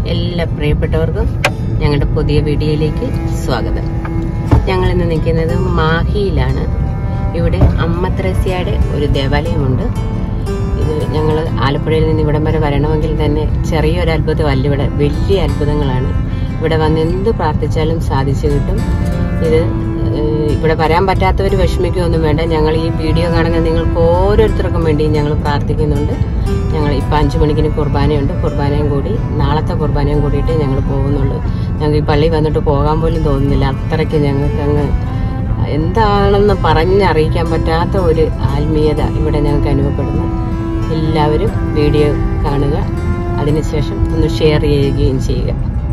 എല്ലാ പ്രിയപ്പെട്ടവർക്കും ഞങ്ങളുടെ പുതിയ വീഡിയോയിലേക്ക് സ്വാഗതം ഞങ്ങൾ ഇന്ന് നിൽക്കുന്നത് മാഹിയിലാണ് ഇവിടെ അമ്മ ത്രേസ്യയുടെ ഒരു ദേവാലയമുണ്ട് ഇത് ഞങ്ങൾ ആലപ്പുഴയിൽ നിന്ന് ഇവിടം വരെ വരണമെങ്കിൽ തന്നെ ചെറിയൊരു അത്ഭുതമല്ല ഇവിടെ വലിയ അത്ഭുതങ്ങളാണ് ഇവിടെ വന്ന് എന്ത് പ്രാർത്ഥിച്ചാലും സാധിച്ചു കിട്ടും ഇത് ഏഹ്, ഇവിടെ വരാൻ പറ്റാത്തവർ വിഷമിക്കുകയൊന്നും വേണ്ട ഞങ്ങൾ ഈ വീഡിയോ കാണുന്ന നിങ്ങൾക്ക് ഓരോരുത്തർക്കും വേണ്ടി ഞങ്ങൾ പ്രാർത്ഥിക്കുന്നുണ്ട് ഞങ്ങൾ ഇപ്പം അഞ്ചു മണിക്കിന് കുർബാനയുണ്ട് കുർബാനയും കൂടി നാളത്തെ കുർബാനയും കൂടിയിട്ടേ ഞങ്ങൾ പോകുന്നുള്ളൂ ഞങ്ങൾക്ക് ഈ പള്ളി വന്നിട്ട് പോകാൻ പോലും തോന്നുന്നില്ല അത്രയ്ക്ക് ഞങ്ങൾക്ക് അങ്ങ് എന്താണെന്ന് പറഞ്ഞറിയിക്കാൻ പറ്റാത്ത ഒരു ആത്മീയത ഇവിടെ ഞങ്ങൾക്ക് അനുഭവപ്പെടുന്നു എല്ലാവരും വീഡിയോ കാണുക അതിനുശേഷം ഒന്ന് ഷെയർ ചെയ്യുകയും ചെയ്യുക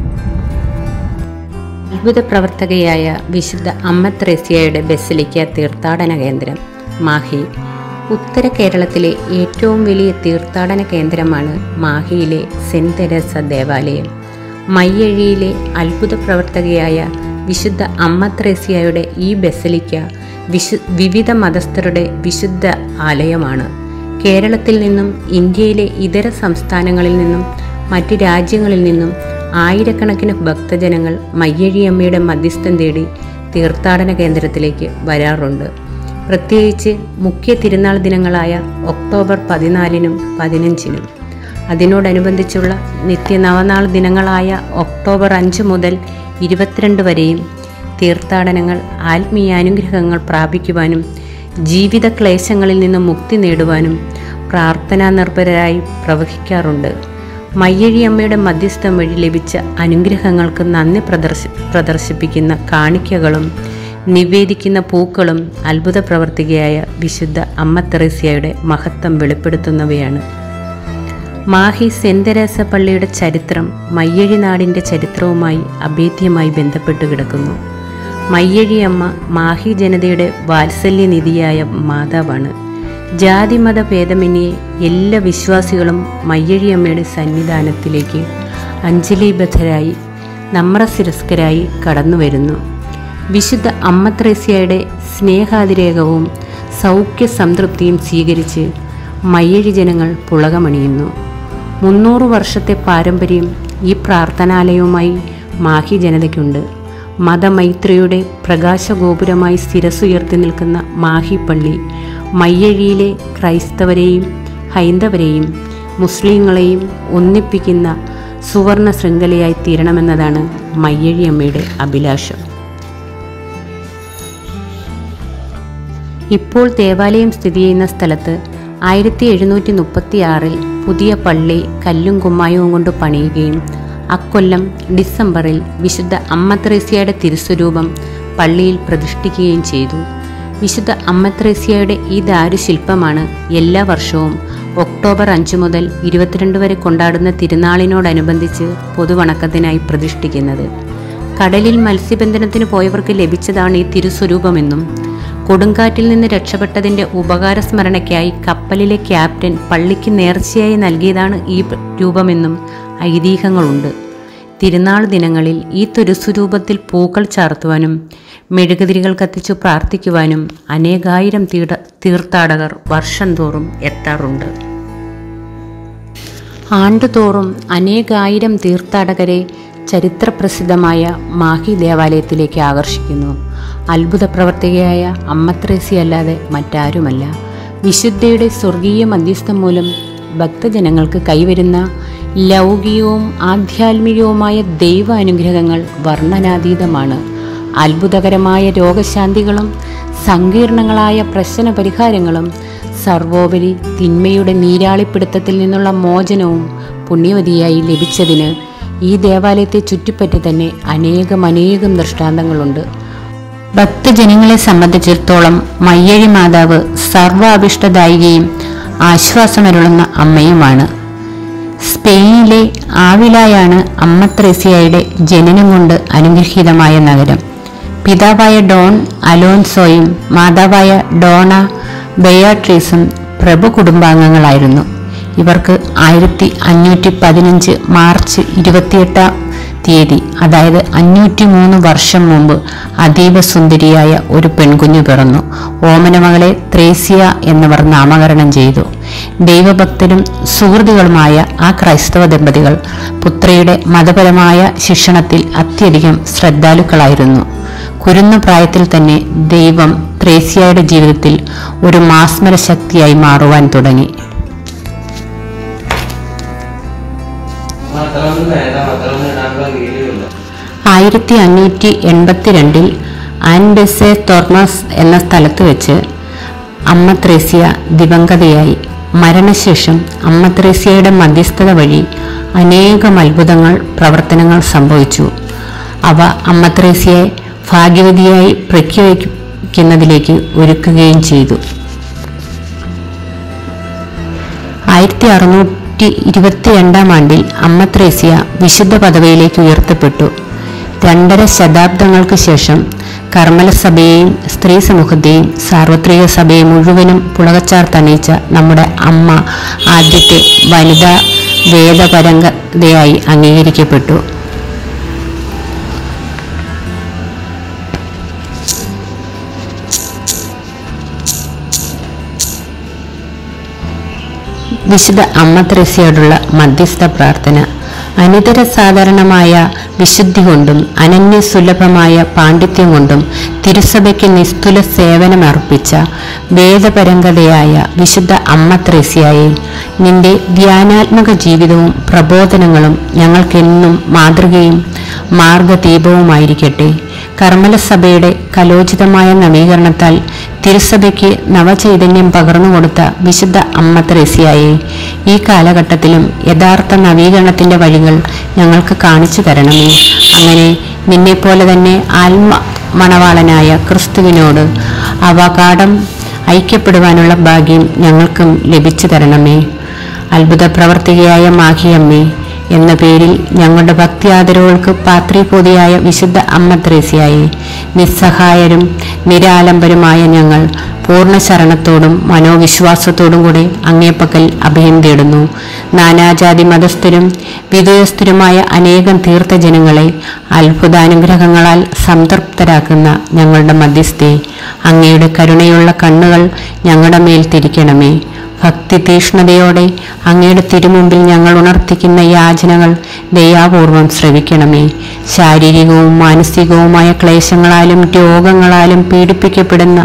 അത്ഭുത പ്രവർത്തകയായ വിശുദ്ധ അമ്മ ത്രേസ്യയുടെ ബസിലിക്ക തീർത്ഥാടന കേന്ദ്രം മാഹി ഉത്തര കേരളത്തിലെ ഏറ്റവും വലിയ തീർത്ഥാടന കേന്ദ്രമാണ് മാഹിയിലെ സെന്റ് തെരേസ ദേവാലയം മയ്യഴിയിലെ അത്ഭുത പ്രവർത്തകയായ വിശുദ്ധ അമ്മ ത്രേസ്യയുടെ ഈ ബസലിക്ക വിശു വിവിധ മതസ്ഥരുടെ വിശുദ്ധ ആലയമാണ് കേരളത്തിൽ നിന്നും ഇന്ത്യയിലെ ഇതര സംസ്ഥാനങ്ങളിൽ നിന്നും മറ്റ് രാജ്യങ്ങളിൽ നിന്നും ആയിരക്കണക്കിന് ഭക്തജനങ്ങൾ മയ്യഴിയമ്മയുടെ മധ്യസ്ഥം തേടി തീർത്ഥാടന കേന്ദ്രത്തിലേക്ക് വരാറുണ്ട് പ്രത്യേകിച്ച് മുഖ്യ തിരുനാൾ ദിനങ്ങളായ ഒക്ടോബർ പതിനാലിനും പതിനഞ്ചിനും അതിനോടനുബന്ധിച്ചുള്ള നിത്യനവനാൾ ദിനങ്ങളായ ഒക്ടോബർ അഞ്ച് മുതൽ ഇരുപത്തിരണ്ട് വരെയും തീർത്ഥാടനങ്ങൾ ആത്മീയാനുഗ്രഹങ്ങൾ പ്രാപിക്കുവാനും ജീവിത ക്ലേശങ്ങളിൽ നിന്ന് മുക്തി നേടുവാനും പ്രാർത്ഥനാ നിർഭരരായി പ്രവഹിക്കാറുണ്ട് മയ്യഴി അമ്മയുടെ മധ്യസ്ഥം വഴി ലഭിച്ച അനുഗ്രഹങ്ങൾക്ക് നന്ദി പ്രദർശി പ്രദർശിപ്പിക്കുന്ന കാണിക്കകളും നിവേദിക്കുന്ന പൂക്കളും അത്ഭുത പ്രവർത്തികയായ വിശുദ്ധ അമ്മ തെറേസ്യയുടെ മഹത്വം വെളിപ്പെടുത്തുന്നവയാണ് മാഹി സെന്റ് തെരേസ പള്ളിയുടെ ചരിത്രം മയ്യഴി നാടിൻ്റെ ചരിത്രവുമായി അഭേദ്യമായി ബന്ധപ്പെട്ട് കിടക്കുന്നു മയ്യഴി അമ്മ മാഹി ജനതയുടെ വാത്സല്യനിധിയായ മാതാവാണ് ജാതിമത ഭേദമന്യേ എല്ലാ വിശ്വാസികളും മയ്യഴി അമ്മയുടെ സന്നിധാനത്തിലേക്ക് അഞ്ജലിബദ്ധരായി നമ്രശിരസ്കരായി കടന്നു വരുന്നു വിശുദ്ധ അമ്മ ത്രേസ്യയുടെ സ്നേഹാതിരേകവും സൗഖ്യ സംതൃപ്തിയും സ്വീകരിച്ച് മയ്യഴി ജനങ്ങൾ പുളകമണിയുന്നു മുന്നൂറ് വർഷത്തെ പാരമ്പര്യം ഈ പ്രാർത്ഥനാലയവുമായി മാഹി ജനതയ്ക്കുണ്ട് മതമൈത്രിയുടെ പ്രകാശഗോപുരമായി ശിരസുയർത്തി നിൽക്കുന്ന മാഹി പള്ളി മയ്യഴിയിലെ ക്രൈസ്തവരെയും ഹൈന്ദവരെയും മുസ്ലിങ്ങളെയും ഒന്നിപ്പിക്കുന്ന സുവർണ ശൃംഖലയായി തീരണമെന്നതാണ് മയ്യഴി അമ്മയുടെ അഭിലാഷം ഇപ്പോൾ ദേവാലയം സ്ഥിതി ചെയ്യുന്ന സ്ഥലത്ത് ആയിരത്തി എഴുന്നൂറ്റി മുപ്പത്തി ആറിൽ പുതിയ പള്ളി കല്ലും കുമ്മായവും കൊണ്ട് പണിയുകയും അക്കൊല്ലം ഡിസംബറിൽ വിശുദ്ധ അമ്മ ത്രേസ്യയുടെ തിരുസ്വരൂപം പള്ളിയിൽ പ്രതിഷ്ഠിക്കുകയും ചെയ്തു വിശുദ്ധ അമ്മ ത്രേസ്യയുടെ ഈ ദാരുശില്പമാണ് എല്ലാ വർഷവും ഒക്ടോബർ അഞ്ച് മുതൽ ഇരുപത്തിരണ്ട് വരെ കൊണ്ടാടുന്ന തിരുനാളിനോടനുബന്ധിച്ച് പൊതുവണക്കത്തിനായി പ്രതിഷ്ഠിക്കുന്നത് കടലിൽ മത്സ്യബന്ധനത്തിന് പോയവർക്ക് ലഭിച്ചതാണ് ഈ തിരുസ്വരൂപമെന്നും കൊടുങ്കാറ്റിൽ നിന്ന് രക്ഷപ്പെട്ടതിൻ്റെ ഉപകാരസ്മരണയ്ക്കായി കപ്പലിലെ ക്യാപ്റ്റൻ പള്ളിക്ക് നേർച്ചയായി നൽകിയതാണ് ഈ പ- രൂപമെന്നും ഐതിഹ്യങ്ങളുണ്ട് തിരുനാൾ ദിനങ്ങളിൽ ഈ തുരുസ്വരൂപത്തിൽ പൂക്കൾ ചാർത്തുവാനും മെഴുകുതിരികൾ കത്തിച്ചു പ്രാർത്ഥിക്കുവാനും അനേകായിരം തീട തീർത്ഥാടകർ വർഷം തോറും എത്താറുണ്ട് ആണ്ടുതോറും അനേകായിരം തീർത്ഥാടകരെ ചരിത്രപ്രസിദ്ധമായ മാഹി ദേവാലയത്തിലേക്ക് ആകർഷിക്കുന്നു അത്ഭുത പ്രവർത്തികയായ അമ്മത്രേസി അല്ലാതെ മറ്റാരുമല്ല വിശുദ്ധയുടെ സ്വർഗീയ മധ്യസ്ഥം മൂലം ഭക്തജനങ്ങൾക്ക് കൈവരുന്ന ലൗകികവും ആധ്യാത്മികവുമായ ദൈവ അനുഗ്രഹങ്ങൾ വർണ്ണനാതീതമാണ് അത്ഭുതകരമായ രോഗശാന്തികളും സങ്കീർണങ്ങളായ പ്രശ്ന പരിഹാരങ്ങളും സർവോപരി തിന്മയുടെ നീരാളിപ്പിടുത്തത്തിൽ നിന്നുള്ള മോചനവും പുണ്യവതിയായി ലഭിച്ചതിന് ഈ ദേവാലയത്തെ ചുറ്റിപ്പറ്റി തന്നെ അനേകം അനേകം ദൃഷ്ടാന്തങ്ങളുണ്ട് ഭക്തജനങ്ങളെ സംബന്ധിച്ചിടത്തോളം മയ്യഴി മാതാവ് സർവാഭിഷ്ടദായികയും ആശ്വാസമരുളുന്ന അമ്മയുമാണ് സ്പെയിനിലെ ആവിലായാണ് അമ്മ ത്രേസ്യയുടെ ജനനം കൊണ്ട് അനുഗ്രഹീതമായ നഗരം പിതാവായ ഡോൺ അലോൻസോയും മാതാവായ ഡോണ ബെയാട്രീസും പ്രഭു കുടുംബാംഗങ്ങളായിരുന്നു ഇവർക്ക് ആയിരത്തി അഞ്ഞൂറ്റി പതിനഞ്ച് മാർച്ച് ഇരുപത്തിയെട്ടാം തീയതി അതായത് അഞ്ഞൂറ്റി മൂന്ന് വർഷം മുമ്പ് അതീവ സുന്ദരിയായ ഒരു പെൺകുഞ്ഞു പിറന്നു ഓമനമകളെ ത്രേസ്യ എന്നിവർ നാമകരണം ചെയ്തു ദൈവഭക്തരും സുഹൃത്തുക്കളുമായ ആ ക്രൈസ്തവ ദമ്പതികൾ പുത്രിയുടെ മതപരമായ ശിക്ഷണത്തിൽ അത്യധികം ശ്രദ്ധാലുക്കളായിരുന്നു കുരുന്ന പ്രായത്തിൽ തന്നെ ദൈവം ത്രേസ്യയുടെ ജീവിതത്തിൽ ഒരു മാസ്മര ശക്തിയായി മാറുവാൻ തുടങ്ങി മാത്രമൊന്നും വേണ്ട മാത്രമൊന്നും ഇടാനുള്ള വീഡിയോയില്ല ആയിരത്തി അഞ്ഞൂറ്റി എൺപത്തിരണ്ടിൽ ആൻഡെസെ തോർമസ് എന്ന സ്ഥലത്ത് വെച്ച് അമ്മ ത്രേസ്യ ദിവംഗതയായി മരണശേഷം അമ്മ ത്രേസ്യയുടെ മധ്യസ്ഥത വഴി അനേകം അത്ഭുതങ്ങൾ പ്രവർത്തനങ്ങൾ സംഭവിച്ചു അവ അമ്മ ത്രേസ്യയെ ഭാഗ്യവതിയായി പ്രഖ്യാപിക്കുന്നതിലേക്ക് ഒരുക്കുകയും ചെയ്തു ആയിരത്തി അറുന്നൂറ്റി ഇരുപത്തിരണ്ടാം ആണ്ടിൽ അമ്മ ത്രേസ്യ വിശുദ്ധ പദവിയിലേക്ക് ഉയർത്തപ്പെട്ടു രണ്ടര ശതാബ്ദങ്ങൾക്ക് ശേഷം കർമ്മല സഭയെയും സ്ത്രീ സമൂഹത്തെയും സാർവത്രിക സഭയെ മുഴുവനും പുളകച്ചാർത്തണിയിച്ച നമ്മുടെ അമ്മ ആദ്യത്തെ വനിതാ വേദപരംഗതയായി അംഗീകരിക്കപ്പെട്ടു വിശുദ്ധ അമ്മ ത്രേസ്യയോടുള്ള മധ്യസ്ഥ പ്രാർത്ഥന അനിതര സാധാരണമായ വിശുദ്ധി കൊണ്ടും അനന്യ സുലഭമായ പാണ്ഡിത്യം കൊണ്ടും തിരുസഭയ്ക്ക് നിസ്തുല സേവനമർപ്പിച്ച വേദപരംഗതയായ വിശുദ്ധ അമ്മ ത്രേസ്യയെ നിന്റെ ധ്യാനാത്മക ജീവിതവും പ്രബോധനങ്ങളും ഞങ്ങൾക്കെന്നും മാതൃകയും മാർഗദീപവുമായിരിക്കട്ടെ കർമ്മല സഭയുടെ കലോചിതമായ നവീകരണത്താൽ തിരുസഭയ്ക്ക് നവചൈതന്യം പകർന്നുകൊടുത്ത വിശുദ്ധ അമ്മ ത്രേസ്യയെ ഈ കാലഘട്ടത്തിലും യഥാർത്ഥ നവീകരണത്തിന്റെ വഴികൾ ഞങ്ങൾക്ക് കാണിച്ചു തരണമേ അങ്ങനെ നിന്നെപ്പോലെ തന്നെ ആത്മ മണവാളനായ ക്രിസ്തുവിനോട് അവകാഠം ഐക്യപ്പെടുവാനുള്ള ഭാഗ്യം ഞങ്ങൾക്കും ലഭിച്ചു തരണമേ അത്ഭുത പ്രവർത്തികയായ മാഹിയമ്മേ എന്ന പേരിൽ ഞങ്ങളുടെ ഭക്തിയാദരവുകൾക്ക് പാത്രീപോതിയായ വിശുദ്ധ അമ്മ ത്രേസ്യായി നിസ്സഹായരും നിരാലംബരുമായ ഞങ്ങൾ പൂർണ്ണ ശരണത്തോടും മനോവിശ്വാസത്തോടും കൂടെ അങ്ങേപ്പക്കൽ അഭയം തേടുന്നു നാനാജാതി മതസ്ഥരും വിധേയസ്ഥരുമായ അനേകം തീർത്ഥജനങ്ങളെ അത്ഭുതാനുഗ്രഹങ്ങളാൽ സംതൃപ്തരാക്കുന്ന ഞങ്ങളുടെ മധ്യസ്ഥെ അങ്ങയുടെ കരുണയുള്ള കണ്ണുകൾ ഞങ്ങളുടെ മേൽ തിരിക്കണമേ ഭക്തി തീഷ്ണതയോടെ അങ്ങയുടെ തിരുമുമ്പിൽ ഞങ്ങൾ ഉണർത്തിക്കുന്ന യാചനകൾ ദയാപൂർവം ശ്രവിക്കണമേ ശാരീരികവും മാനസികവുമായ ക്ലേശങ്ങളാലും രോഗങ്ങളാലും പീഡിപ്പിക്കപ്പെടുന്ന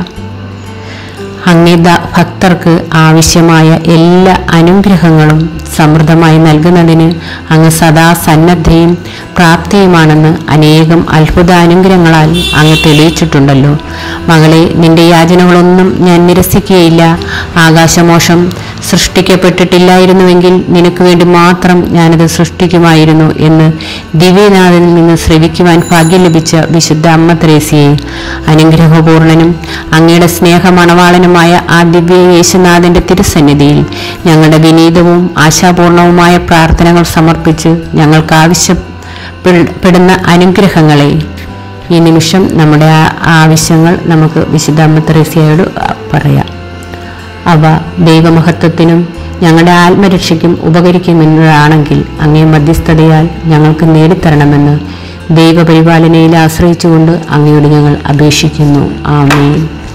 അങ്ങേ ദ- ഭക്തർക്ക് ആവശ്യമായ എല്ലാ അനുഗ്രഹങ്ങളും സമൃദ്ധമായി നൽകുന്നതിന് അങ്ങ് സദാ സന്നദ്ധയും പ്രാപ്തിയുമാണെന്ന് അനേകം അത്ഭുതാനുഗ്രഹങ്ങളാൽ അങ്ങ് തെളിയിച്ചിട്ടുണ്ടല്ലോ മകളെ നിന്റെ യാചനകളൊന്നും ഞാൻ നിരസിക്കുകയില്ല ആകാശമോഷം സൃഷ്ടിക്കപ്പെട്ടിട്ടില്ലായിരുന്നുവെങ്കിൽ നിനക്ക് വേണ്ടി മാത്രം ഞാനത് സൃഷ്ടിക്കുമായിരുന്നു എന്ന് ദിവ്യനാഥനിൽ നിന്ന് ശ്രവിക്കുവാൻ ഭാഗ്യം ലഭിച്ച വിശുദ്ധ അമ്മ ത്രേസ്യയെ അനുഗ്രഹപൂർണനും അങ്ങയുടെ സ്നേഹമണവാളനുമായ ആ ദിവ്യ യേശുനാഥന്റെ തിരുസന്നിധിയിൽ ഞങ്ങളുടെ വിനീതവും ആശാപൂർണവുമായ പ്രാർത്ഥനകൾ സമർപ്പിച്ച് ഞങ്ങൾക്ക് ആവശ്യപ്പെടുന്ന അനുഗ്രഹങ്ങളെ ഈ നിമിഷം നമ്മുടെ ആ ആവശ്യങ്ങൾ നമുക്ക് വിശുദ്ധ അമ്മ ത്രേസ്യയോട് പറയാം അവ ദൈവമഹത്വത്തിനും ഞങ്ങളുടെ ആത്മരക്ഷയ്ക്കും ഉപകരിക്കുമെന്നതാണെങ്കിൽ അങ്ങേ മധ്യസ്ഥതയാൽ ഞങ്ങൾക്ക് നേടിത്തരണമെന്ന് ദൈവപരിപാലനയിൽ ആശ്രയിച്ചുകൊണ്ട് അങ്ങയോട് ഞങ്ങൾ അപേക്ഷിക്കുന്നു ആമേൻ